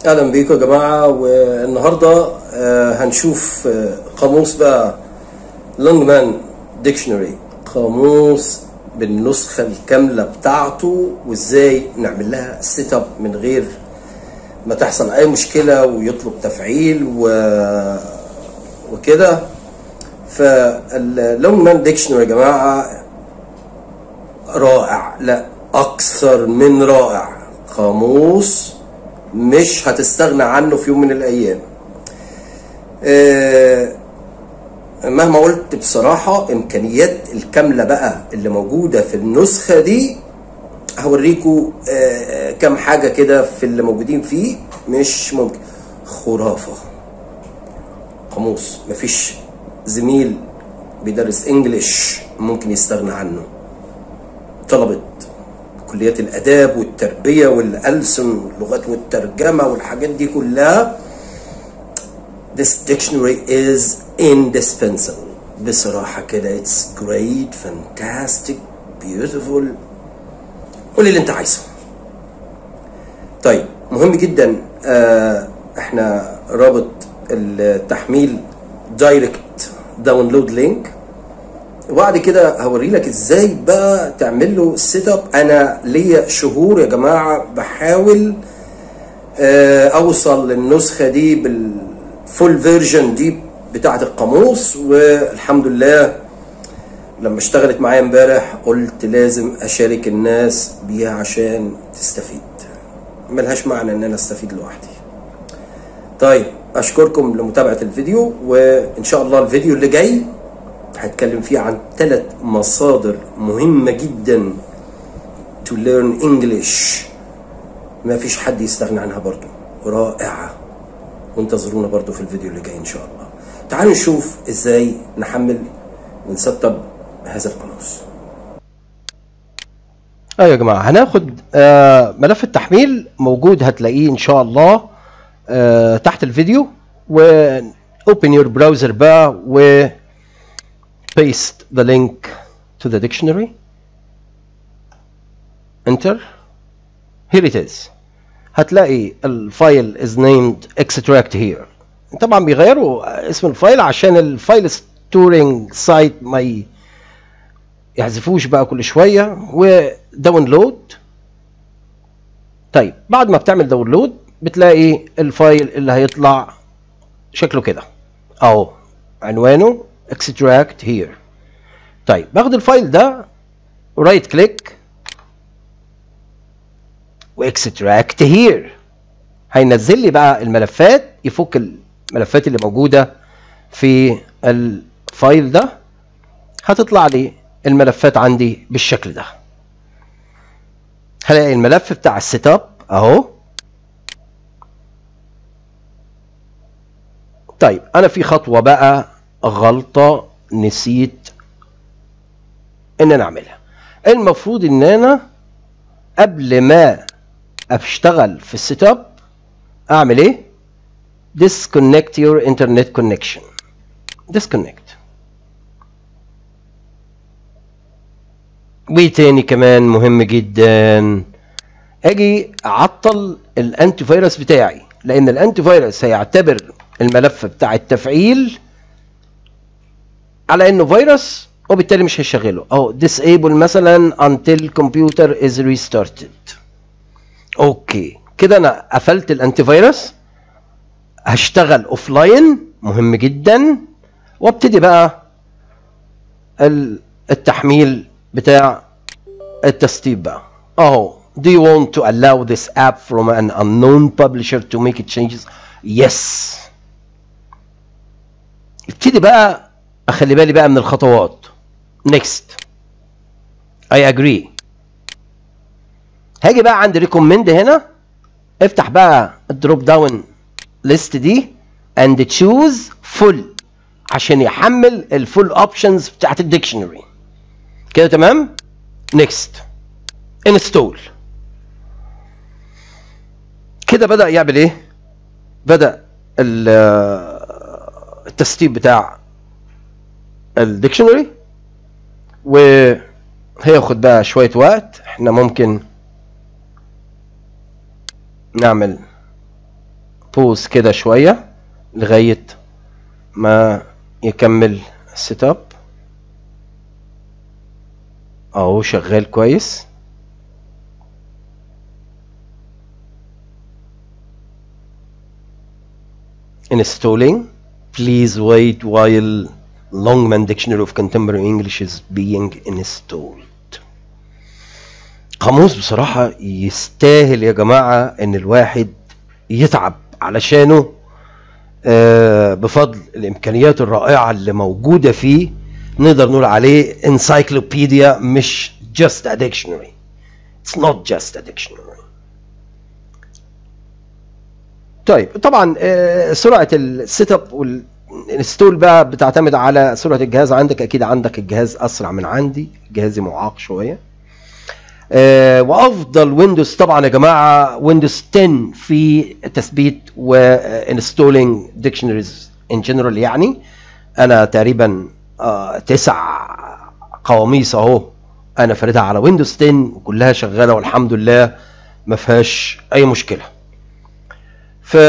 اهلا بيكم يا جماعه والنهارده آه، هنشوف آه، قاموس بقى لونجمان ديكشنري قاموس بالنسخه الكامله بتاعته وازاي نعمل لها سيت اب من غير ما تحصل اي مشكله ويطلب تفعيل و... وكده فاللونجمان ديكشنري يا جماعه رائع لا اكثر من رائع قاموس مش هتستغنى عنه في يوم من الايام آه، مهما قلت بصراحة امكانيات الكاملة بقى اللي موجودة في النسخة دي هوريكم آه، كام حاجة كده في اللي موجودين فيه مش ممكن خرافة قاموس مفيش زميل بيدرس انجليش ممكن يستغنى عنه طلبة كليات الاداب والتربيه والالسن واللغات والترجمه والحاجات دي كلها this dictionary is indispensable بصراحه كده it's great fantastic beautiful قول اللي انت عايزه طيب مهم جدا آه احنا رابط التحميل دايركت داونلود لينك وبعد كده هوري لك ازاي بقى تعمل له سيت اب انا ليا شهور يا جماعه بحاول آه، اوصل للنسخه دي بالفول فيرجن دي بتاعه القاموس والحمد لله لما اشتغلت معايا امبارح قلت لازم اشارك الناس بيها عشان تستفيد ملهاش معنى ان انا استفيد لوحدي طيب اشكركم لمتابعه الفيديو وان شاء الله الفيديو اللي جاي هتكلم فيه عن ثلاث مصادر مهمة جدا to learn English ما فيش حد يستغنى عنها برضو رائعة وانتظرونا برضو في الفيديو اللي جاي ان شاء الله تعالوا نشوف ازاي نحمل ونسطب هذا القاموس ايوه يا جماعه هناخد آه، ملف التحميل موجود هتلاقيه ان شاء الله آه، تحت الفيديو و open your browser بقى و paste the link to the dictionary enter here it is هتلاقي الفايل is named extract here طبعا بيغيروا اسم الفايل عشان الفايل ستورنج سايت ما ي- يحذفوش بقى كل شويه وداونلود طيب بعد ما بتعمل داونلود بتلاقي الفايل اللي هيطلع شكله كده اهو عنوانه extract here طيب باخد الفايل ده رايت كليك واكستراكت هير هينزل لي بقى الملفات يفك الملفات اللي موجوده في الفايل ده هتطلع لي الملفات عندي بالشكل ده هلاقي الملف بتاع السيت اب اهو طيب انا في خطوه بقى غلطه نسيت ان انا اعملها المفروض ان انا قبل ما اشتغل في السيت اب اعمل ايه disconnect your internet connection disconnect وايه تاني كمان مهم جدا اجي اعطل الانتي فيروس بتاعي لان الانتي فيروس هيعتبر الملف بتاع التفعيل على انه فيروس وبالتالي مش هيشغله اهو disable مثلا until computer is restarted اوكي كده انا قفلت الانتي فيروس هشتغل اوف لاين مهم جدا وابتدي بقى ال- التحميل بتاع التسطيب بقى اهو do you want to allow this app from an unknown publisher to make it changes yes ابتدي بقى اخلي بالي بقى من الخطوات next I agree هاجي بقى عند recommend هنا افتح بقى الدروب داون ليست دي and choose full عشان يحمل الفول اوبشنز بتاعت الديكشنري كده تمام next install كده بدأ يعمل ايه بدأ ال- التسطيب بتاع الديكشنري وهياخد بقى شوية وقت احنا ممكن نعمل بوز كده شويه لغايه ما يكمل السيت اب اهو شغال كويس installing please wait while Longman Dictionary of Contemporary English is being installed قاموس بصراحة يستاهل يا جماعة ان الواحد يتعب علشانه آه، بفضل الامكانيات الرائعة اللي موجودة فيه نقدر نقول عليه encyclopedia مش just a dictionary it's not just a dictionary طيب طبعا آه، سرعه السيت اب والانستول بقى بتعتمد على سرعه الجهاز عندك اكيد عندك الجهاز اسرع من عندي جهازي معاق شويه آه، وافضل ويندوز طبعا يا جماعه ويندوز 10 في تثبيت وانستولينج ديكشنريز ان جنرال يعني انا تقريبا آه، تسع قواميس اهو انا فاردها على ويندوز 10 وكلها شغاله والحمد لله ما فيهاش اي مشكله ف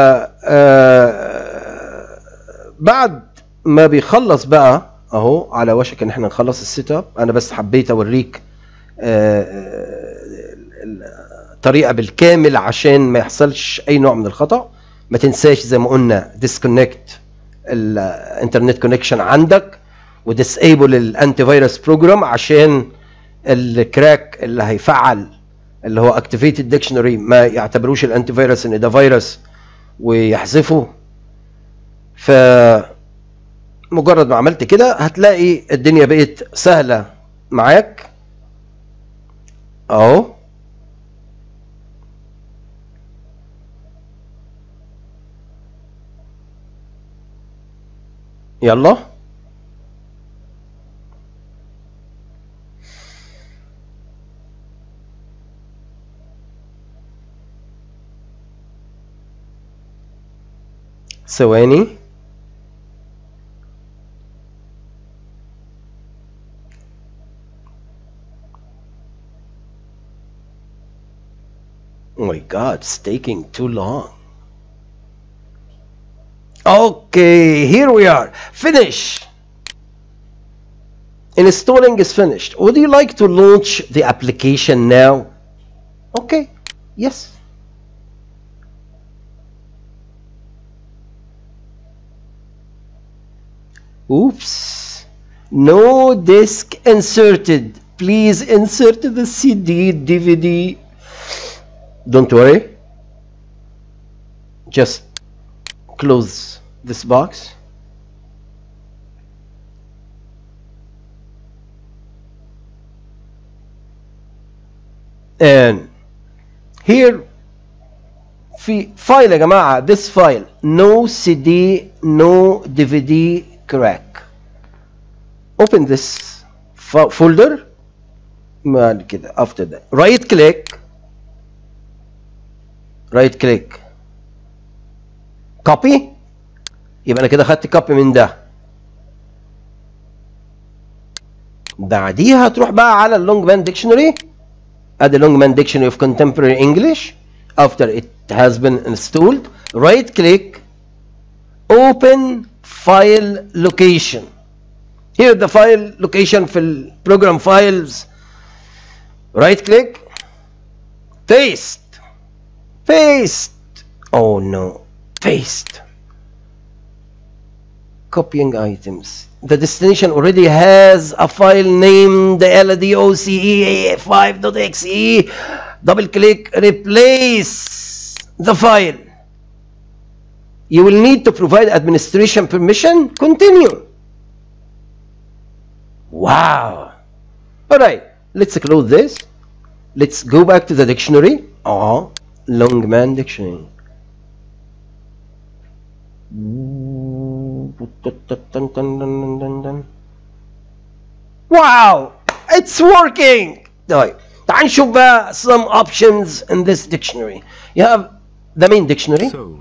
آه، بعد ما بيخلص بقى اهو على وشك ان احنا نخلص السيت اب انا بس حبيت اوريك آه، آه، الطريقه بالكامل عشان ما يحصلش اي نوع من الخطا ما تنساش زي ما قلنا ديسكونكت الانترنت كونكشن عندك وديسيبل الانتي فيروس بروجرام عشان الكراك اللي هيفعل اللي هو اكتيفيتد ديكشنري ما يعتبروش الانتي فيروس ان ده فيروس ويحذفه ف مجرد ما عملت كده هتلاقي الدنيا بقت سهله معاك اهو يلا ثواني Oh my god, it's taking too long. Okay, here we are. Finish. Installing is finished. Would you like to launch the application now? Okay, yes. Oops. No disk inserted. Please insert the CD, DVD. Don't worry. Just close this box. And here في فايل يا جماعة this file no CD no DVD crack open this fo- folder بعد كده after that right click right click copy يبقى انا كده خدت كوبي من ده بعديها تروح بقى على اللونج مان ديكشنري ادي لونج مان ديكشنري of contemporary English after it has been installed right click open file location here the file location في ال program files right click paste paste oh no paste copying items the destination already has a file named ldocea5.exe double click replace the file you will need to provide administration permission continue wow all right let's close this let's go back to the dictionary oh longman dictionary wow it's working طيب تعال نشوف بقى some options in this dictionary you have the main dictionary Soul.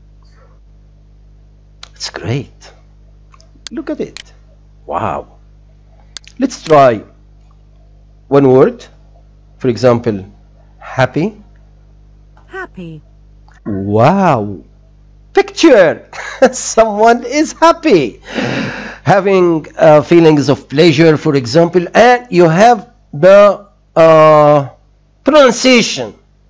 it's great look at it wow let's try one word for example happy happy, wow picture someone is happy having uh, feelings of pleasure for example and you have the uh, pronunciation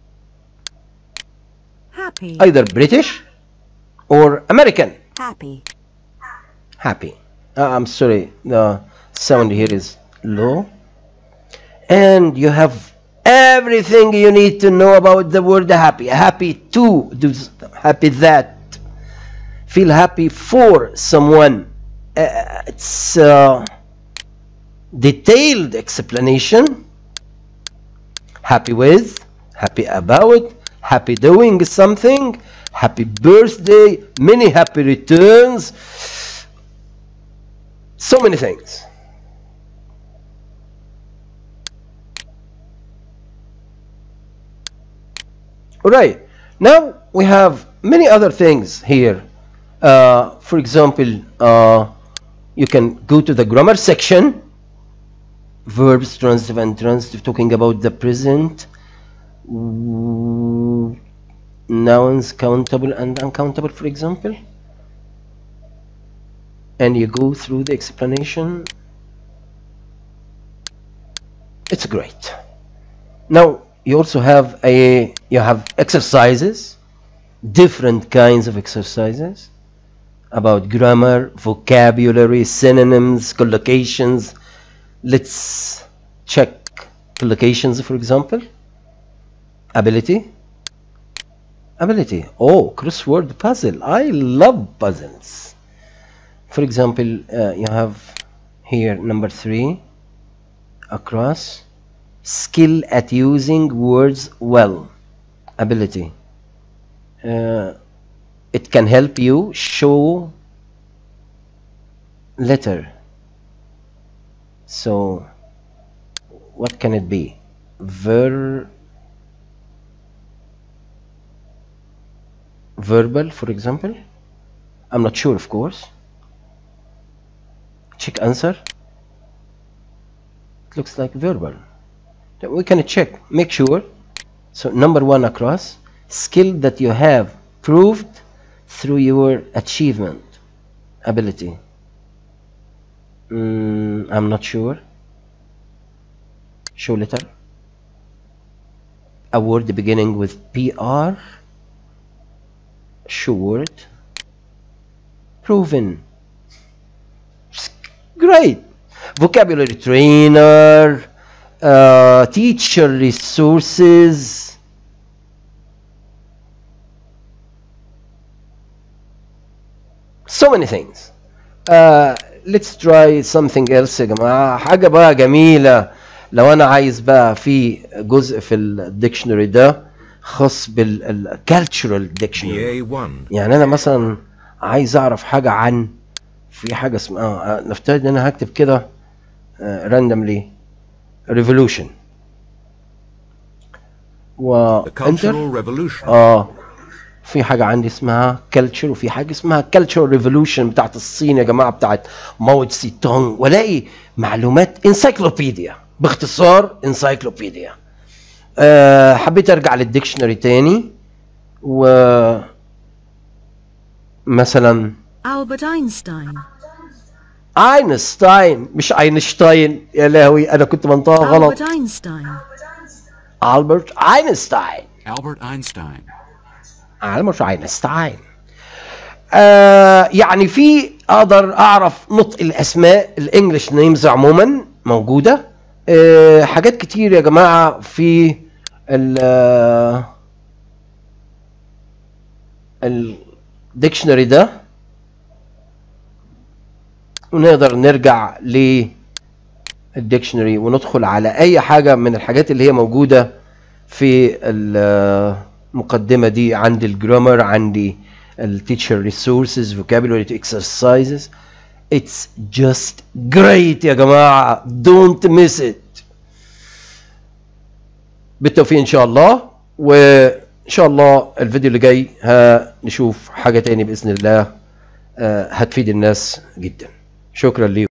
happy, either British or American happy, happy uh, I'm sorry the sound here is low and you have everything you need to know about the word happy happy to do happy that feel happy for someone uh, it's uh, detailed explanation happy with happy about happy doing something happy birthday many happy returns so many things Alright, now we have many other things here. Uh, for example, uh, you can go to the grammar section, verbs, transitive and transitive, talking about the present, mm, nouns, countable and uncountable, for example. And you go through the explanation. It's great. Now, you also have a you have exercises different kinds of exercises about grammar vocabulary synonyms collocations let's check collocations for example ability ability oh crossword puzzle i love puzzles for example uh, you have here number three across skill at using words well ability uh, it can help you show letter so what can it be ver verbal for example I'm not sure of course check answer it looks like verbal we can check make sure so number one across skill that you have proved through your achievement ability mm, I'm not sure show letter a word beginning with PR show word proven great vocabulary trainer uh, teacher resources so many things uh, let's try something else يا جماعة حاجة بقى جميلة لو أنا عايز بقى في جزء في الديكشنري ده خاص بالكالتشرال ديكشنري BA1. يعني أنا مثلا عايز أعرف حاجة عن في حاجة اسمها آه، نفترض إن أنا هكتب كده راندملي ريفولوشن The وانتر Cultural Revolution. اه في حاجة عندي اسمها كلتشر وفي حاجة اسمها كلتشر ريفولوشن بتاعت الصين يا جماعة بتاعت ماو تسي تونغ والاقي معلومات انسايكلوبيديا باختصار انسايكلوبيديا آه حبيت ارجع للديكشنري تاني و مثلا Albert Einstein, اينشتاين مش اينشتاين يا لهوي انا كنت منطقة غلط Albert Einstein, البرت اينشتاين Albert Einstein. البرت اينشتاين آه يعني في اقدر اعرف نطق الاسماء الانجليش نيمز عموما موجوده آه حاجات كتير يا جماعه في ال الديكشنري ده ونقدر نرجع للديكشنري وندخل على اي حاجه من الحاجات اللي هي موجوده في المقدمه دي عندي الجرامر عندي التيتشر ريسورسز vocabulary exercises it's just great يا جماعه don't miss it بالتوفيق ان شاء الله وان شاء الله الفيديو اللي جاي هنشوف حاجه تاني باذن الله آه، هتفيد الناس جدا شكرا ليكم